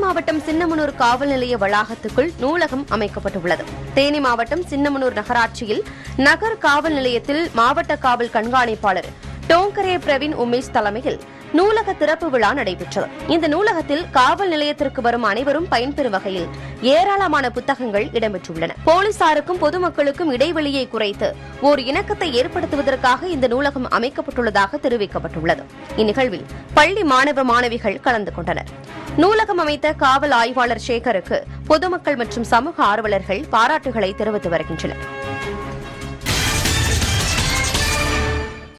மாவட்டம் சின்னமனூர் காவல் நிலைய வளாகத்துக்குள் நூலகம் அமைக்கப்பட்டுள்ளது தேனி மாவட்டம் சின்னமனூர் நகராட்சியில் நகர் காவல் நிலையத்தில் மாவட்ட காவல் கண்காணிப்பாளர் டோங்கரே பிரவீன் உமேஷ் தலைமையில் நூலக திறப்பு விழா நடைபெற்றது இந்த நூலகத்தில் காவல் நிலையத்திற்கு வரும் அனைவரும் பயன்பெறும் வகையில் ஏராளமான புத்தகங்கள் இடம்பெற்றுள்ளன போலீசாருக்கும் பொதுமக்களுக்கும் இடைவெளியை குறைத்து ஓர் இணக்கத்தை ஏற்படுத்துவதற்காக இந்த நூலகம் அமைக்கப்பட்டுள்ளதாக தெரிவிக்கப்பட்டுள்ளது இந்நிகழ்வில் பள்ளி மாணவ மாணவிகள் கலந்து கொண்டனர் நூலகம் அமைத்த காவல் ஆய்வாளர் சேகருக்கு பொதுமக்கள் மற்றும் சமூக ஆர்வலர்கள் பாராட்டுகளை தெரிவித்து வருகின்றனர்